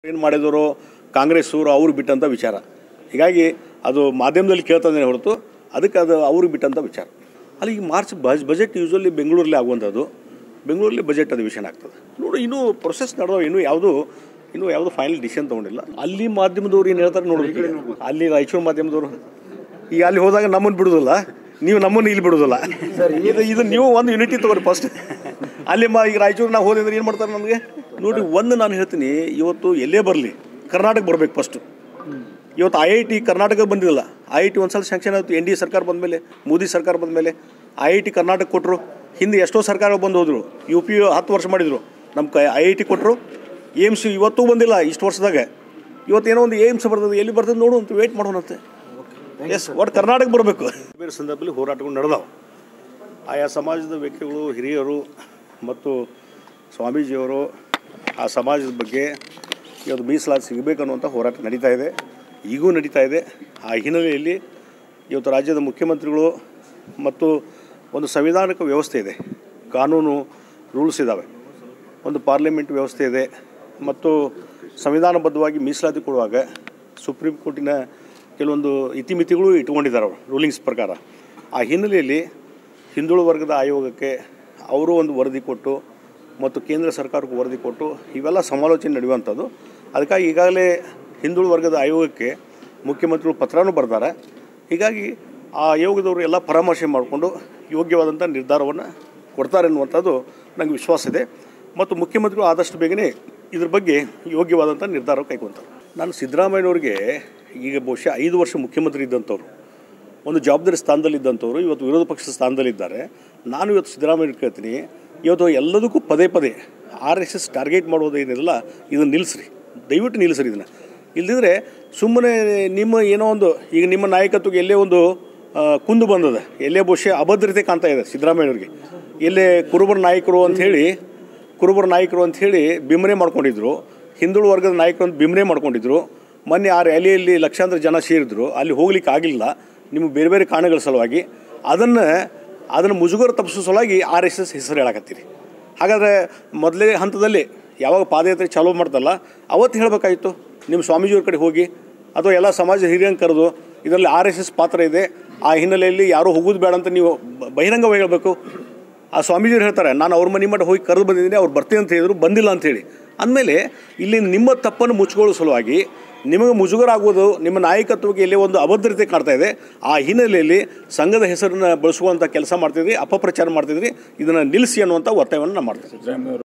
ಏನು ಮಾಡಿದವರು ಕಾಂಗ್ರೆಸ್ಸವರು ಅವ್ರಿಗೆ ಬಿಟ್ಟಂಥ ವಿಚಾರ ಹೀಗಾಗಿ ಅದು ಮಾಧ್ಯಮದಲ್ಲಿ ಕೇಳ್ತದೆ ಹೊರತು ಅದಕ್ಕೆ ಅದು ಅವ್ರಿಗೆ ಬಿಟ್ಟಂಥ ವಿಚಾರ ಅಲ್ಲಿ ಈಗ ಮಾರ್ಚ್ ಬಜ್ ಬಜೆಟ್ ಯೂಶ್ವಲಿ ಬೆಂಗಳೂರಲ್ಲಿ ಆಗುವಂಥದ್ದು ಬೆಂಗಳೂರಲ್ಲಿ ಬಜೆಟ್ ಅಧಿವೇಶನ ಆಗ್ತದೆ ನೋಡಿ ಇನ್ನೂ ಪ್ರೊಸೆಸ್ ನಡೆದವ ಇನ್ನೂ ಯಾವುದು ಇನ್ನೂ ಯಾವುದು ಫೈನಲ್ ಡಿಸಿಷನ್ ತೊಗೊಂಡಿಲ್ಲ ಅಲ್ಲಿ ಮಾಧ್ಯಮದವ್ರು ಏನು ಹೇಳ್ತಾರೆ ನೋಡ್ಬೇಕು ಅಲ್ಲಿ ರಾಯಚೂರು ಮಾಧ್ಯಮದವರು ಈಗ ಅಲ್ಲಿ ಹೋದಾಗ ನಮ್ಮನ್ನು ಬಿಡೋದಿಲ್ಲ ನೀವು ನಮ್ಮನ್ನು ಇಲ್ಲಿ ಬಿಡೋದಿಲ್ಲ ಇದು ಇದು ನೀವು ಒಂದು ಯೂನಿಟಿ ತಗೋರಿ ಫಸ್ಟ್ ಅಲ್ಲಿ ಮಾ ಈಗ ರಾಯಚೂರು ನಾವು ಹೋದ್ರೆ ಏನು ಮಾಡ್ತಾರೆ ನಮಗೆ ನೋಡಿ ಒಂದು ನಾನು ಹೇಳ್ತೀನಿ ಇವತ್ತು ಎಲ್ಲೇ ಬರಲಿ ಕರ್ನಾಟಕ ಬರ್ಬೇಕು ಫಸ್ಟು ಇವತ್ತು ಐ ಐ ಟಿ ಕರ್ನಾಟಕ ಬಂದಿಲ್ಲ ಐ ಐ ಟಿ ಒಂದು ಸಲ ಸ್ಯಾಂಕ್ಷನ್ ಆಯಿತು ಎನ್ ಡಿ ಎ ಸರ್ಕಾರ ಬಂದಮೇಲೆ ಮೋದಿ ಸರ್ಕಾರ ಬಂದಮೇಲೆ ಐ ಐ ಟಿ ಕರ್ನಾಟಕ ಕೊಟ್ಟರು ಹಿಂದೆ ಎಷ್ಟೋ ಸರ್ಕಾರ ಬಂದು ಹೋದರು ಯು ಪಿ ಹತ್ತು ವರ್ಷ ಮಾಡಿದರು ನಮ್ಮ ಕ ಐ ಐ ಟಿ ಕೊಟ್ಟರು ಏಮ್ಸ್ ಇವತ್ತೂ ಬಂದಿಲ್ಲ ಇಷ್ಟು ವರ್ಷದಾಗ ಇವತ್ತೇನೋ ಒಂದು ಏಮ್ಸ್ ಬರ್ತದೆ ಎಲ್ಲಿ ಬರ್ತದೆ ನೋಡು ಅಂತ ವೇಟ್ ಮಾಡೋಣಂತೆ ಎಸ್ ಒಟ್ಟು ಕರ್ನಾಟಕ ಬರಬೇಕು ಬೇರೆ ಸಂದರ್ಭದಲ್ಲಿ ಹೋರಾಟಗಳು ನಡೆದಾವೆ ಆಯಾ ಸಮಾಜದ ವ್ಯಕ್ತಿಗಳು ಹಿರಿಯರು ಮತ್ತು ಸ್ವಾಮೀಜಿಯವರು ಆ ಸಮಾಜದ ಬಗ್ಗೆ ಇವತ್ತು ಮೀಸಲಾತಿ ಸಿಗಬೇಕನ್ನುವಂಥ ಹೋರಾಟ ನಡೀತಾ ಇದೆ ಈಗೂ ನಡೀತಾ ಇದೆ ಆ ಹಿನ್ನೆಲೆಯಲ್ಲಿ ಇವತ್ತು ರಾಜ್ಯದ ಮುಖ್ಯಮಂತ್ರಿಗಳು ಮತ್ತು ಒಂದು ಸಂವಿಧಾನಿಕ ವ್ಯವಸ್ಥೆ ಇದೆ ಕಾನೂನು ರೂಲ್ಸ್ ಇದ್ದಾವೆ ಒಂದು ಪಾರ್ಲಿಮೆಂಟ್ ವ್ಯವಸ್ಥೆ ಇದೆ ಮತ್ತು ಸಂವಿಧಾನಬದ್ಧವಾಗಿ ಮೀಸಲಾತಿ ಕೊಡುವಾಗ ಸುಪ್ರೀಂ ಕೋರ್ಟಿನ ಕೆಲವೊಂದು ಇತಿಮಿತಿಗಳು ಇಟ್ಕೊಂಡಿದ್ದಾರೆ ಅವರು ರೂಲಿಂಗ್ಸ್ ಪ್ರಕಾರ ಆ ಹಿನ್ನೆಲೆಯಲ್ಲಿ ಹಿಂದುಳಿದ ವರ್ಗದ ಆಯೋಗಕ್ಕೆ ಅವರು ಒಂದು ವರದಿ ಕೊಟ್ಟು ಮತ್ತು ಕೇಂದ್ರ ಸರ್ಕಾರಕ್ಕೂ ವರದಿ ಕೊಟ್ಟು ಇವೆಲ್ಲ ಸಮಾಲೋಚನೆ ನಡೆಯುವಂಥದ್ದು ಅದಕ್ಕಾಗಿ ಈಗಾಗಲೇ ಹಿಂದುಳಿದ ವರ್ಗದ ಆಯೋಗಕ್ಕೆ ಮುಖ್ಯಮಂತ್ರಿಗಳು ಪತ್ರನೂ ಬರ್ತಾರೆ ಹೀಗಾಗಿ ಆ ಆಯೋಗದವರು ಎಲ್ಲ ಪರಾಮರ್ಶೆ ಮಾಡಿಕೊಂಡು ಯೋಗ್ಯವಾದಂಥ ನಿರ್ಧಾರವನ್ನು ಕೊಡ್ತಾರೆ ಅನ್ನುವಂಥದ್ದು ನನಗೆ ವಿಶ್ವಾಸ ಇದೆ ಮತ್ತು ಮುಖ್ಯಮಂತ್ರಿಗಳು ಆದಷ್ಟು ಬೇಗನೆ ಇದ್ರ ಬಗ್ಗೆ ಯೋಗ್ಯವಾದಂಥ ನಿರ್ಧಾರ ಕೈಗೊಳ್ತಾರೆ ನಾನು ಸಿದ್ದರಾಮಯ್ಯನವ್ರಿಗೆ ಈಗ ಬಹುಶಃ ಐದು ವರ್ಷ ಮುಖ್ಯಮಂತ್ರಿ ಇದ್ದಂಥವ್ರು ಒಂದು ಜವಾಬ್ದಾರಿ ಸ್ಥಾನದಲ್ಲಿದ್ದಂಥವ್ರು ಇವತ್ತು ವಿರೋಧ ಪಕ್ಷದ ಸ್ಥಾನದಲ್ಲಿದ್ದಾರೆ ನಾನು ಇವತ್ತು ಸಿದ್ದರಾಮಯ್ಯ ಕೇಳ್ತೀನಿ ಇವತ್ತು ಎಲ್ಲದಕ್ಕೂ ಪದೇ ಪದೇ ಆರ್ ಎಸ್ ಎಸ್ ಟಾರ್ಗೆಟ್ ಮಾಡೋದು ಏನಿರಲ್ಲ ಇದನ್ನು ನಿಲ್ಲಿಸ್ರಿ ದಯವಿಟ್ಟು ನಿಲ್ಲಿಸ್ರಿ ಇದನ್ನು ಇಲ್ದಿದ್ರೆ ಸುಮ್ಮನೆ ನಿಮ್ಮ ಏನೋ ಒಂದು ಈಗ ನಿಮ್ಮ ನಾಯಕತ್ವಕ್ಕೆ ಎಲ್ಲೇ ಒಂದು ಆ, ಕುಂದು ಬಂದದ ಎಲ್ಲೇ ಬಹುಶಃ ಅಭದ್ರತೆ ಕಾಣ್ತಾ ಇದೆ ಸಿದ್ದರಾಮಯ್ಯವ್ರಿಗೆ ಎಲ್ಲೇ ಕುರುಬರ ನಾಯಕರು ಅಂಥೇಳಿ ಕುರುಬರ ನಾಯಕರು ಅಂಥೇಳಿ ಬಿಂಬನೆ ಮಾಡ್ಕೊಂಡಿದ್ರು ಹಿಂದುಳಿದ ವರ್ಗದ ನಾಯಕರು ಅಂತ ಬಿಂಬನೆ ಮಾಡ್ಕೊಂಡಿದ್ರು ಮೊನ್ನೆ ಆ ರ್ಯಾಲಿಯಲ್ಲಿ ಲಕ್ಷಾಂತರ ಜನ ಸೇರಿದ್ರು ಅಲ್ಲಿ ಹೋಗ್ಲಿಕ್ಕೆ ಆಗಲಿಲ್ಲ ನಿಮಗೆ ಬೇರೆ ಬೇರೆ ಕಾರಣಗಳ ಸಲುವಾಗಿ ಅದನ್ನು ಅದನ್ನು ಮುಜುಗರ ತಪ್ಪಿಸೋ ಸಲುವಾಗಿ ಆರ್ ಎಸ್ ಎಸ್ ಹೆಸರು ಹೇಳಕತ್ತೀರಿ ಹಾಗಾದರೆ ಮೊದಲೇ ಹಂತದಲ್ಲಿ ಯಾವಾಗ ಪಾದಯಾತ್ರೆ ಚಾಲೂ ಮಾಡ್ತಲ್ಲ ಅವತ್ತು ಹೇಳಬೇಕಾಗಿತ್ತು ನಿಮ್ಮ ಸ್ವಾಮೀಜಿಯವ್ರ ಕಡೆ ಹೋಗಿ ಅಥವಾ ಎಲ್ಲ ಸಮಾಜ ಹಿರಿಯಂಗೆ ಕರೆದು ಇದರಲ್ಲಿ ಆರ್ ಎಸ್ ಎಸ್ ಪಾತ್ರ ಇದೆ ಆ ಹಿನ್ನೆಲೆಯಲ್ಲಿ ಯಾರೂ ಹೋಗೋದು ಬೇಡ ಅಂತ ನೀವು ಬ- ಬಹಿರಂಗವಾಗಿ ಹೇಳಬೇಕು ಆ ಸ್ವಾಮೀಜಿಯವ್ರು ಹೇಳ್ತಾರೆ ನಾನು ಅವ್ರ ಮನೆ ಮಟ್ಟ ಹೋಗಿ ಕರೆದು ಬಂದಿದ್ದೀನಿ ಅವ್ರು ಬರ್ತೀನಿ ಅಂತ ಹೇಳಿದ್ರು ಬಂದಿಲ್ಲ ಅಂಥೇಳಿ ಅಂದಮೇಲೆ ಇಲ್ಲಿ ನಿಮ್ಮ ತಪ್ಪನ್ನು ಮುಚ್ಕೊಳ್ಳೋ ಸಲುವಾಗಿ ನಿಮಗೆ ಮುಜುಗರ ಆಗೋದು ನಿಮ್ಮ ನಾಯಕತ್ವಕ್ಕೆ ಎಲ್ಲೇ ಒಂದು ಅಭದ್ರತೆ ಕಾಡ್ತಾ ಇದೆ ಆ ಹಿನ್ನೆಲೆಯಲ್ಲಿ ಸಂಘದ ಹೆಸರನ್ನು ಬಳಸುವಂಥ ಕೆಲಸ ಮಾಡ್ತಿದ್ರಿ ಅಪಪ್ರಚಾರ ಮಾಡ್ತಿದ್ರಿ ಇದನ್ನು ನಿಲ್ಲಿಸಿ ಅನ್ನುವಂಥ ಒತ್ತಾಯವನ್ನು ನಾನು ಮಾಡ್ತಿದ್ದೆ